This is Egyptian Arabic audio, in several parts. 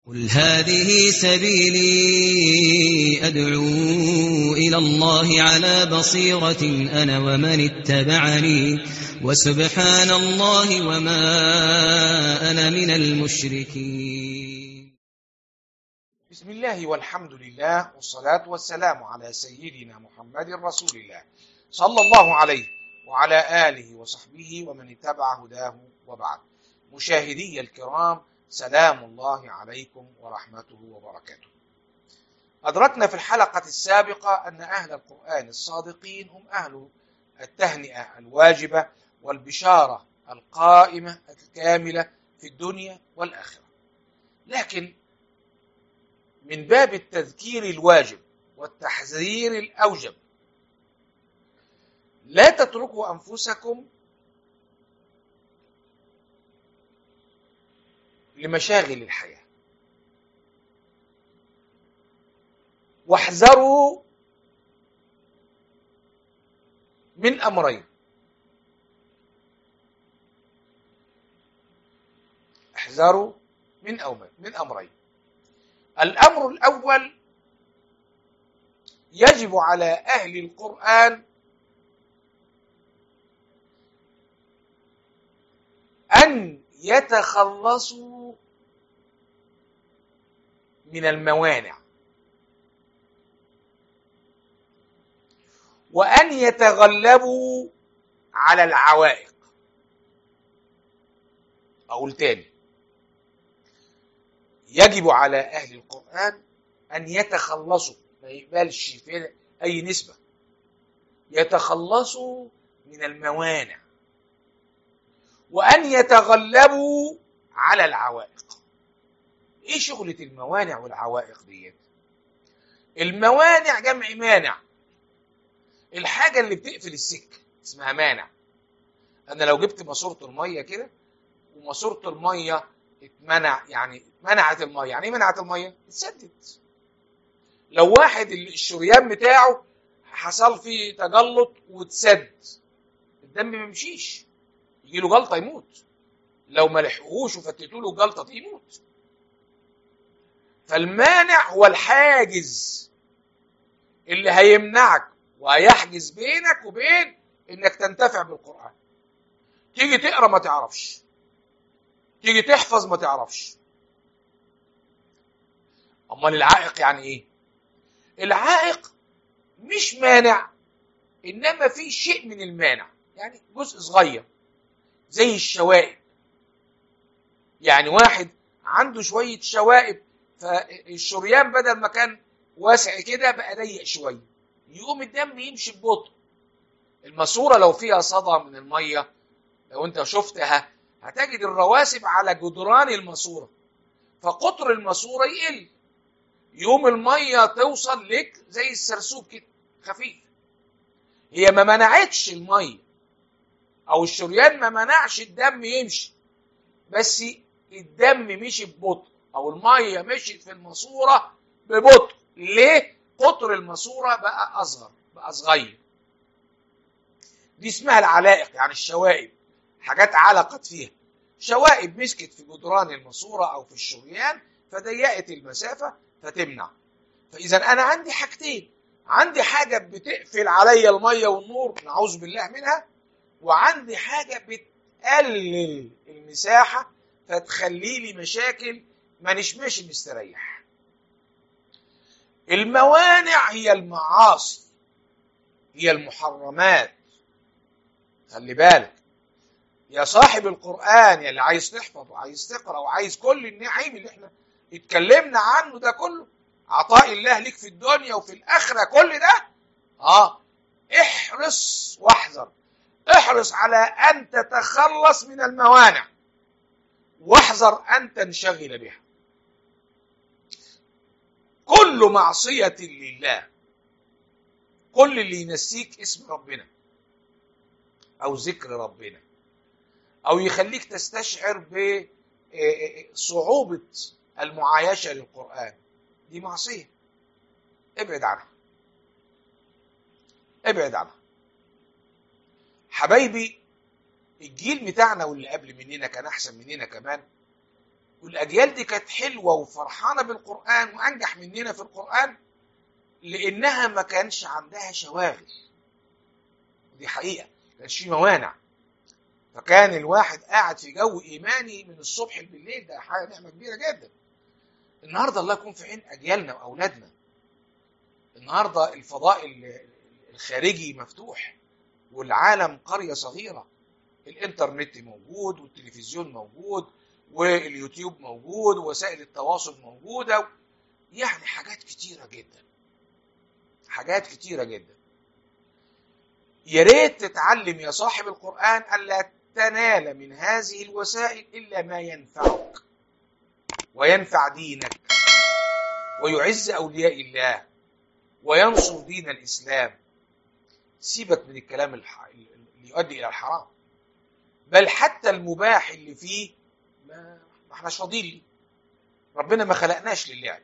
قل هذه سبيلي أدعو إلى الله على بصيرة أنا ومن اتبعني وسبحان الله وما أنا من المشركين بسم الله والحمد لله والصلاة والسلام على سيدنا محمد رسول الله صلى الله عليه وعلى آله وصحبه ومن اتبع هداه وبعد مشاهدي الكرام سلام الله عليكم ورحمته وبركاته أدركنا في الحلقة السابقة أن أهل القرآن الصادقين هم أهل التهنئة الواجبة والبشارة القائمة الكاملة في الدنيا والآخرة لكن من باب التذكير الواجب والتحذير الأوجب لا تتركوا أنفسكم لمشاغل الحياة واحذروا من أمرين احذروا من أمر من أمرين الأمر الأول يجب على أهل القرآن أن يتخلصوا من الموانع وأن يتغلبوا على العوائق أقول تاني يجب على أهل القرآن أن يتخلصوا ما يقبلش في أي نسبة يتخلصوا من الموانع وأن يتغلبوا على العوائق إيه شغلة الموانع والعوائق ديت الموانع جمع مانع الحاجة اللي بتقفل السكة اسمها مانع أنا لو جبت ماسورة المية كده وماسورة المية اتمنع يعني منعت المية يعني ايه منعت المية؟ اتسدت لو واحد الشريان بتاعه حصل فيه تجلط واتسد الدم ما يمشيش يجي له جلطه يموت لو ما لحقوش وفتتوا له جلطه يموت فالمانع هو الحاجز اللي هيمنعك وهيحجز بينك وبين انك تنتفع بالقران تيجي تقرا ما تعرفش تيجي تحفظ ما تعرفش امال العائق يعني ايه العائق مش مانع انما في شيء من المانع يعني جزء صغير زي الشوائب يعني واحد عنده شوية شوائب فالشريان بدل ما كان واسع كده بقى ضيق شوية يقوم الدم يمشي ببطء الماسورة لو فيها صدى من المية لو انت شفتها هتجد الرواسب على جدران الماسورة فقطر الماسورة يقل يوم المية توصل لك زي السرسوب كده خفيف هي ما منعتش المية او الشريان ما منعش الدم يمشي بس الدم مشي ببطء او الميه مشيت في الماسوره ببطء ليه قطر الماسوره بقى اصغر بقى صغير دي اسمها العلائق يعني الشوائب حاجات علقت فيها شوائب مسكت في جدران الماسوره او في الشريان فضيقت المسافه فتمنع فاذا انا عندي حاجتين عندي حاجه بتقفل عليا الميه والنور نعوذ بالله منها وعندي حاجه بتقلل المساحه فتخلي لي مشاكل ما نشمش مستريح الموانع هي المعاصي هي المحرمات خلي بالك يا صاحب القرآن يا اللي عايز تحفظ وعايز تقرأ وعايز كل النعيم اللي احنا اتكلمنا عنه ده كله عطاء الله ليك في الدنيا وفي الآخرة كل ده اه احرص واحذر احرص على أن تتخلص من الموانع واحذر أن تنشغل بها كل معصية لله كل اللي ينسيك اسم ربنا أو ذكر ربنا أو يخليك تستشعر بصعوبة المعايشة للقرآن دي معصية ابعد عنها ابعد عنها حبايبي الجيل بتاعنا واللي قبل مننا كان احسن مننا كمان والاجيال دي كانت حلوه وفرحانه بالقران وانجح مننا في القران لانها ما كانش عندها شواغل دي حقيقه ما كانش في موانع فكان الواحد قاعد في جو ايماني من الصبح بالليل ده حاجه نعمه كبيره جدا النهارده الله يكون في عين اجيالنا واولادنا النهارده الفضاء ال- الخارجي مفتوح والعالم قريه صغيره الانترنت موجود والتلفزيون موجود واليوتيوب موجود ووسائل التواصل موجوده يعني حاجات كتيره جدا حاجات كتيره جدا يا ريت تتعلم يا صاحب القرآن ألا تنال من هذه الوسائل إلا ما ينفعك وينفع دينك ويعز أولياء الله وينصر دين الإسلام سيبك من الكلام الح... اللي يؤدي إلى الحرام بل حتى المباح اللي فيه ما, ما احناش فاضيين ليه ربنا ما خلقناش للعب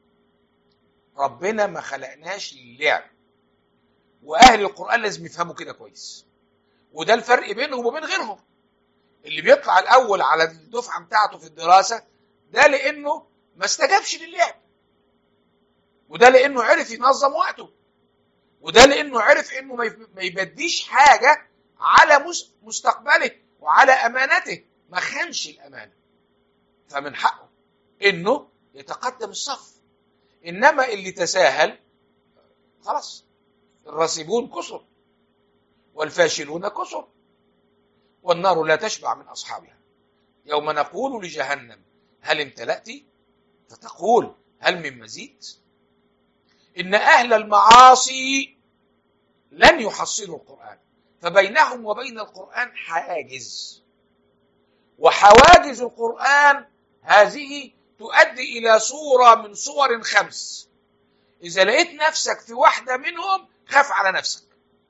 ربنا ما خلقناش للعب واهل القران لازم يفهموا كده كويس وده الفرق بينهم وبين غيرهم اللي بيطلع الاول على الدفعه بتاعته في الدراسه ده لانه ما استجابش للعب وده لانه عرف ينظم وقته وده لانه عرف انه ما يف- ما يبديش حاجه على مس- مستقبله وعلى امانته ما خانش الامانه فمن حقه انه يتقدم الصف انما اللي تساهل خلاص الراسبون كثر والفاشلون كثر والنار لا تشبع من اصحابها يوم نقول لجهنم هل امتلأت فتقول هل من مزيد ان اهل المعاصي لن يحصلوا القران فبينهم وبين القران حاجز وحواجز القران هذه تؤدي الى صوره من صور خمس اذا لقيت نفسك في واحده منهم خاف على نفسك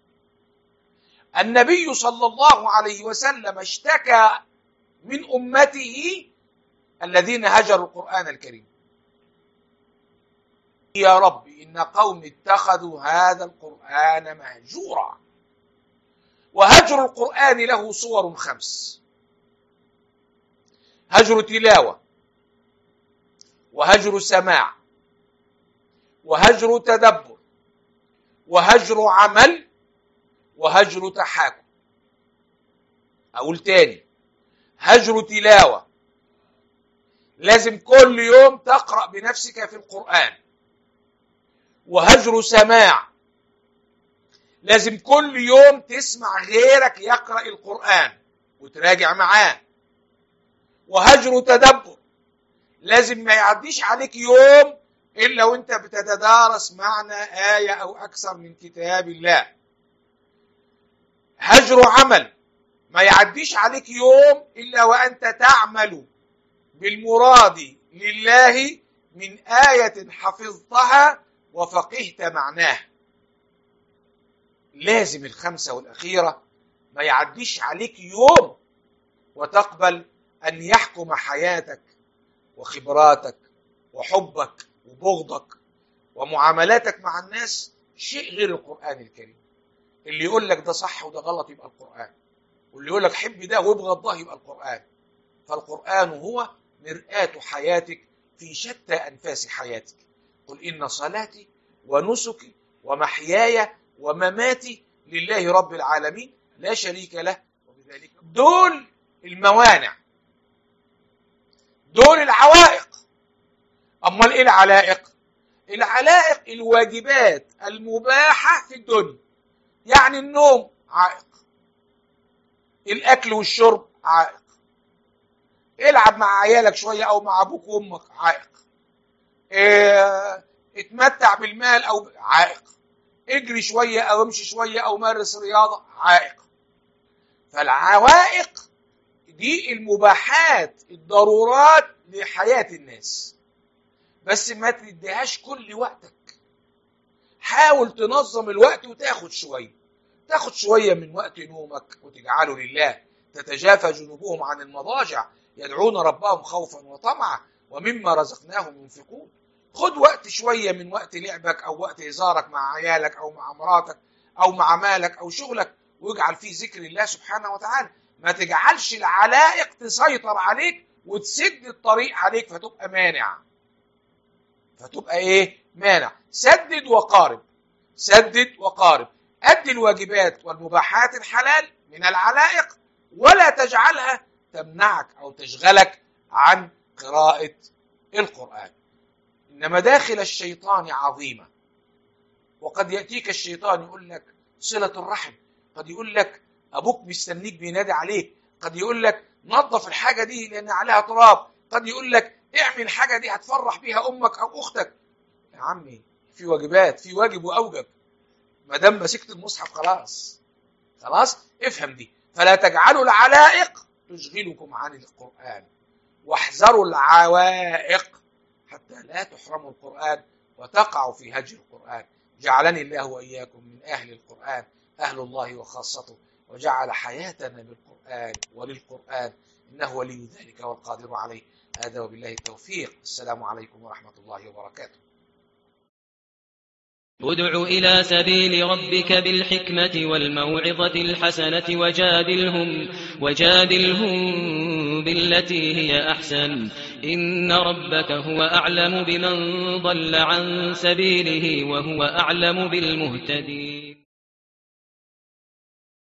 النبي صلى الله عليه وسلم اشتكى من امته الذين هجروا القران الكريم يا رب ان قوم اتخذوا هذا القران مهجورا وهجر القران له صور خمس هجر تلاوه وهجر سماع وهجر تدبر وهجر عمل وهجر تحاكم اقول تاني هجر تلاوه لازم كل يوم تقرا بنفسك في القران وهجر سماع لازم كل يوم تسمع غيرك يقرا القران وتراجع معاه وهجر تدبر لازم ما يعديش عليك يوم الا وانت بتتدارس معنى ايه او اكثر من كتاب الله هجر عمل ما يعديش عليك يوم الا وانت تعمل بالمراد لله من ايه حفظتها وفقهت معناها لازم الخمسه والاخيره ما يعديش عليك يوم وتقبل ان يحكم حياتك وخبراتك وحبك وبغضك ومعاملاتك مع الناس شيء غير القرآن الكريم اللي يقول لك ده صح وده غلط يبقى القرآن واللي يقول لك حب ده وابغض ده يبقى القرآن فالقرآن هو مرآة حياتك في شتى أنفاس حياتك قل إن صلاتي ونسكي ومحياي ومماتي لله رب العالمين لا شريك له وبذلك دول الموانع دول العوائق امال ايه العلائق العلائق الواجبات المباحه في الدنيا يعني النوم عائق الاكل والشرب عائق العب مع عيالك شويه او مع ابوك وامك عائق اه اتمتع بالمال او عائق اجري شويه او امشي شويه او مارس رياضه عائق فالعوائق دي المباحات الضرورات لحياه الناس بس ما تديهاش كل وقتك حاول تنظم الوقت وتاخد شويه تاخد شويه من وقت نومك وتجعله لله تتجافى جنوبهم عن المضاجع يدعون ربهم خوفا وطمعا ومما رزقناهم ينفقون خد وقت شويه من وقت لعبك او وقت هزارك مع عيالك او مع مراتك او مع مالك او شغلك واجعل فيه ذكر الله سبحانه وتعالى ما تجعلش العلائق تسيطر عليك وتسد الطريق عليك فتبقى مانع فتبقى ايه مانع سدد وقارب سدد وقارب أدي الواجبات والمباحات الحلال من العلائق ولا تجعلها تمنعك أو تشغلك عن قراءة القرآن إن مداخل الشيطان عظيمة وقد يأتيك الشيطان يقول لك صلة الرحم قد يقول لك أبوك مستنيك بينادي عليك قد يقول لك نظف الحاجة دي لأن عليها تراب قد يقول لك اعمل الحاجة دي هتفرح بيها أمك أو أختك يا عمي في واجبات في واجب وأوجب ما دام مسكت المصحف خلاص خلاص افهم دي فلا تجعلوا العلائق تشغلكم عن القرآن واحذروا العوائق حتى لا تحرموا القرآن وتقعوا في هجر القرآن جعلني الله وإياكم من أهل القرآن أهل الله وخاصته وجعل حياتنا بالقرآن وللقرآن إنه ولي ذلك والقادر عليه هذا وبالله التوفيق السلام عليكم ورحمة الله وبركاته ادع إلى سبيل ربك بالحكمة والموعظة الحسنة وجادلهم وجادلهم بالتي هي أحسن إن ربك هو أعلم بمن ضل عن سبيله وهو أعلم بالمهتدين